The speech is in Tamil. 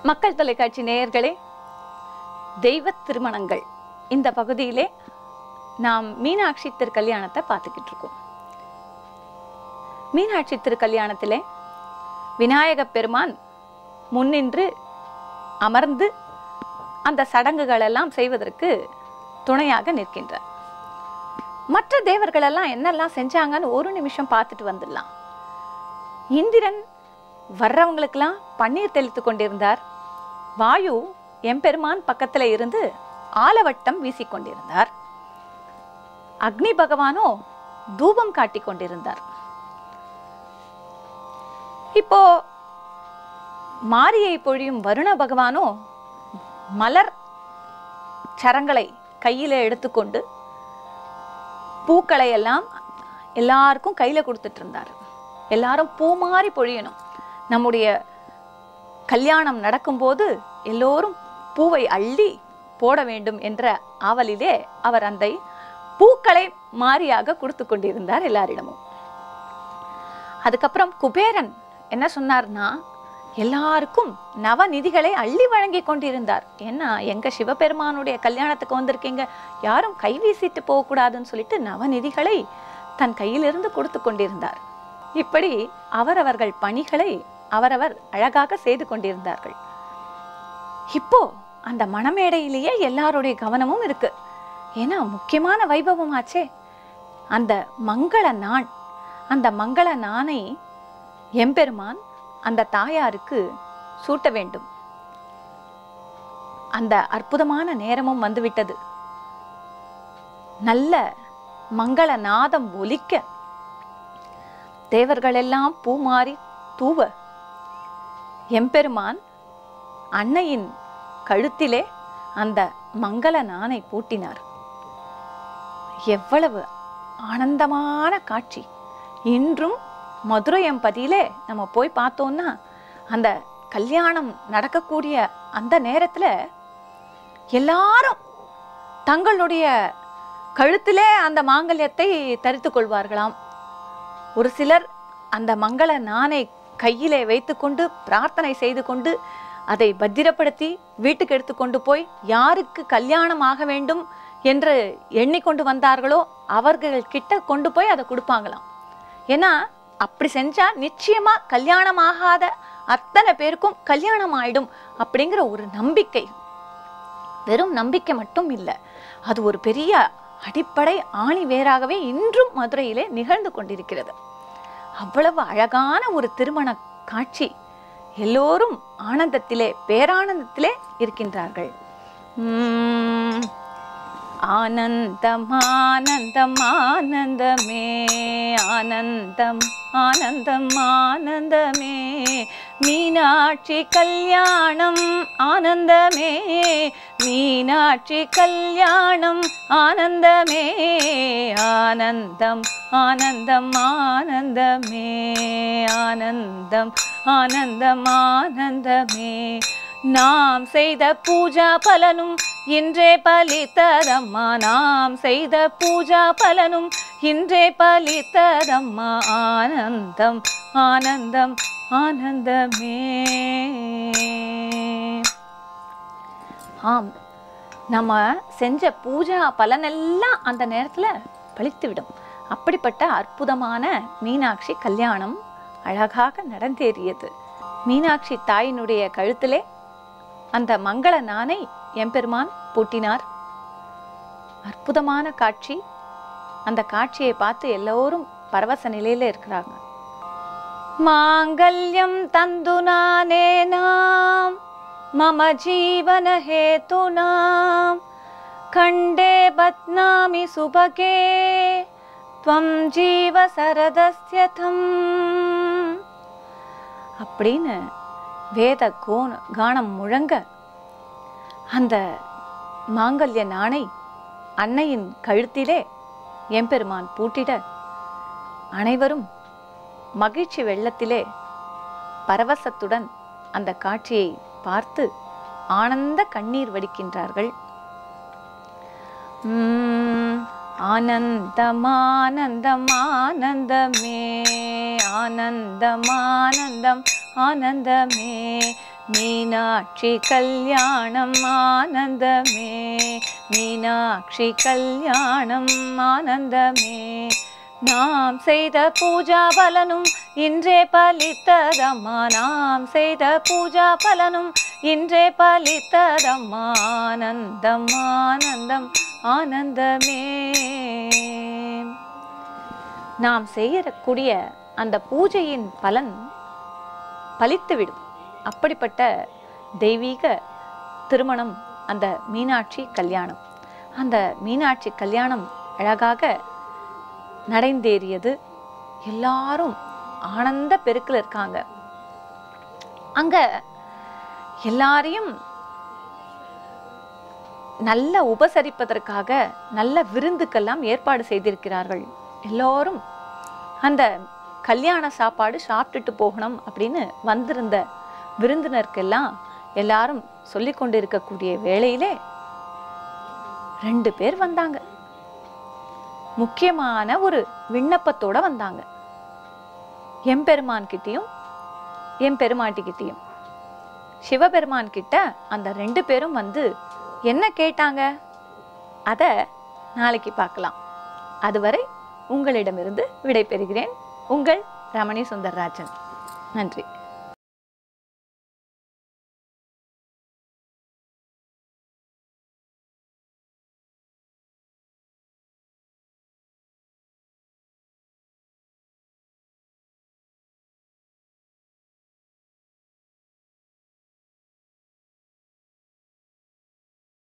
மக்கள் தொலைக்காட்சி நேயர்களே தெய்வ திருமணங்கள் இந்த பகுதியிலே நாம் மீனாட்சி திருக்கல்யாணத்தை பார்த்துக்கிட்டு இருக்கோம் மீனாட்சி திருக்கல்யாணத்திலே விநாயகப் பெருமான் முன்னின்று அமர்ந்து அந்த சடங்குகள் எல்லாம் செய்வதற்கு துணையாக நிற்கின்றார் மற்ற தேவர்கள் எல்லாம் என்னெல்லாம் செஞ்சாங்கன்னு ஒரு நிமிஷம் பார்த்துட்டு வந்துடலாம் இந்திரன் வர்றவங்களுக்கெல்லாம் பன்னீர் தெளித்து கொண்டிருந்தார் வாயு எம்பெருமான் பக்கத்துல இருந்து ஆலவட்டம் வீசிக்கொண்டிருந்தார் அக்னி பகவானோ தூபம் காட்டிக் கொண்டிருந்தார் இப்போ மாரியை பொழியும் வருண பகவானோ மலர் சரங்களை கையில எடுத்துக்கொண்டு பூக்களை எல்லாம் எல்லாருக்கும் கையில கொடுத்துட்டு இருந்தார் எல்லாரும் பூ மாதிரி பொழியணும் நம்முடைய கல்யாணம் நடக்கும்போது எல்லோரும் பூவை அள்ளி போட வேண்டும் என்ற ஆவலிலே அவர் அந்த பூக்களை மாறியாக கொடுத்து கொண்டிருந்தார் எல்லாரிடமும் அதுக்கப்புறம் குபேரன் என்ன சொன்னார்னா எல்லாருக்கும் நவநிதிகளை அள்ளி வழங்கி கொண்டிருந்தார் ஏன்னா எங்க சிவபெருமானுடைய கல்யாணத்துக்கு வந்திருக்கீங்க யாரும் கை வீசிட்டு போகக்கூடாதுன்னு சொல்லிட்டு நவநிதிகளை தன் கையிலிருந்து கொடுத்து கொண்டிருந்தார் இப்படி அவரவர்கள் பணிகளை அவரவர் அழகாக செய்து கொண்டிருந்தார்கள் இப்போ அந்த மணமேடையிலேயே எல்லாருடைய கவனமும் இருக்கு ஏன்னா முக்கியமான வைபவம் ஆச்சே அந்த மங்கள நாள் அந்த மங்கள நானை எம்பெருமான் அந்த தாயாருக்கு சூட்ட வேண்டும் அந்த அற்புதமான நேரமும் வந்துவிட்டது நல்ல மங்கள நாதம் ஒலிக்க தேவர்களெல்லாம் பூமாறி தூவ எம்பெருமான் அன்னையின் கழுத்திலே அந்த மங்கள நானை பூட்டினார் எவ்வளவு ஆனந்தமான காட்சி இன்றும் மதுரையம்பதியிலே நம்ம போய் பார்த்தோம்னா அந்த கல்யாணம் நடக்கக்கூடிய அந்த நேரத்துல எல்லாரும் தங்களுடைய கழுத்திலே அந்த மாங்கல்யத்தை தரித்து கொள்வார்களாம் ஒரு சிலர் அந்த மங்கள நானை கையிலே வைத்துக்கொண்டு பிரார்த்தனை செய்து கொண்டு அதை பத்திரப்படுத்தி வீட்டுக்கு எடுத்துக்கொண்டு போய் யாருக்கு கல்யாணம் ஆக வேண்டும் என்று எண்ணிக்கொண்டு வந்தார்களோ அவர்கள் கிட்ட கொண்டு போய் அதை கொடுப்பாங்களாம் ஏன்னா அப்படி செஞ்சா நிச்சயமா கல்யாணம் ஆகாத அத்தனை பேருக்கும் கல்யாணம் ஆயிடும் அப்படிங்கிற ஒரு நம்பிக்கை வெறும் நம்பிக்கை மட்டும் இல்லை அது ஒரு பெரிய அடிப்படை ஆணி வேறாகவே இன்றும் மதுரையிலே நிகழ்ந்து கொண்டிருக்கிறது அவ்வளவு அழகான ஒரு திருமண காட்சி எல்லோரும் ஆனந்தத்திலே பேரானந்தத்திலே இருக்கின்றார்கள் உம் ஆனந்தம் ஆனந்தம் ஆனந்தமே ஆனந்தம் ஆனந்தம் ஆனந்தமே மீனாட்சி கல்யாணம் ஆனந்தமே மீனாட்சி கல்யாணம் ஆனந்தமே ஆனந்தம் ஆனந்தம் ஆனந்தமே ஆனந்தம் ஆனந்தம் ஆனந்தமே நாம் செய்த பூஜா பலனும் இன்றே பலித்ததம்மா நாம் செய்த பூஜா பலனும் இன்றே பலித்ததம்மா ஆனந்தம் ஆனந்தம் ஆனந்தமே ஆம் நம்ம செஞ்ச பூஜா பலனெல்லாம் அந்த நேரத்துல பழித்து விடும் அப்படிப்பட்ட அற்புதமான மீனாட்சி கல்யாணம் அழகாக நடந்தேறியது மீனாட்சி தாயினுடைய கழுத்திலே அந்த மங்கள நானை எம்பெருமான் பூட்டினார் அற்புதமான காட்சி அந்த காட்சியை பார்த்து எல்லோரும் பரவச நிலையில இருக்கிறாங்க மாங்கல்யம் தந்து நானேனாம் மம ஜீவன ஹேதுனாம் கண்டே பத்னாமி சுபகே துவம் ஜீவ சரதஸ்யதம் அப்படின்னு வேத கோண கானம் முழங்க அந்த மாங்கல்ய நாணை அன்னையின் கழுத்திலே எம்பெருமான் பூட்டிட அனைவரும் மகிழ்ச்சி வெள்ளத்திலே பரவசத்துடன் அந்த காட்சியை பார்த்து ஆனந்த கண்ணீர் வடிக்கின்றார்கள் உம், ஆனந்தம் ஆனந்தம் ஆனந்தமே ஆனந்தம் ஆனந்தம் ஆனந்தமே மீனாட்சி கல்யாணம் ஆனந்தமே மீனாட்சி கல்யாணம் ஆனந்தமே நாம் செய்த பூஜா பலனும் இன்றே பலித்ததம்மா நாம் செய்த பூஜா பலனும் இன்றே பலித்ததம்மா ஆனந்தம் ஆனந்தம் ஆனந்தமே நாம் செய்யக்கூடிய அந்த பூஜையின் பலன் பலித்துவிடும் அப்படிப்பட்ட தெய்வீக திருமணம் அந்த மீனாட்சி கல்யாணம் அந்த மீனாட்சி கல்யாணம் அழகாக நடைந்தேறியது எல்லாரும் ஆனந்த பெருக்கில் இருக்காங்க அங்க எல்லாரையும் நல்ல உபசரிப்பதற்காக நல்ல விருந்துக்கெல்லாம் ஏற்பாடு செய்திருக்கிறார்கள் எல்லோரும் அந்த கல்யாண சாப்பாடு சாப்பிட்டுட்டு போகணும் அப்படின்னு வந்திருந்த விருந்தினருக்கெல்லாம் எல்லாரும் சொல்லி கொண்டு இருக்கக்கூடிய வேளையிலே ரெண்டு பேர் வந்தாங்க முக்கியமான ஒரு விண்ணப்பத்தோட வந்தாங்க எம்பெருமான் கிட்டயும் என் பெருமாட்டிக்கிட்டேயும் சிவபெருமான் கிட்ட அந்த ரெண்டு பேரும் வந்து என்ன கேட்டாங்க அத நாளைக்கு பார்க்கலாம் அதுவரை உங்களிடமிருந்து விடை பெறுகிறேன் உங்கள் ரமணி சுந்தர்ராஜன் நன்றி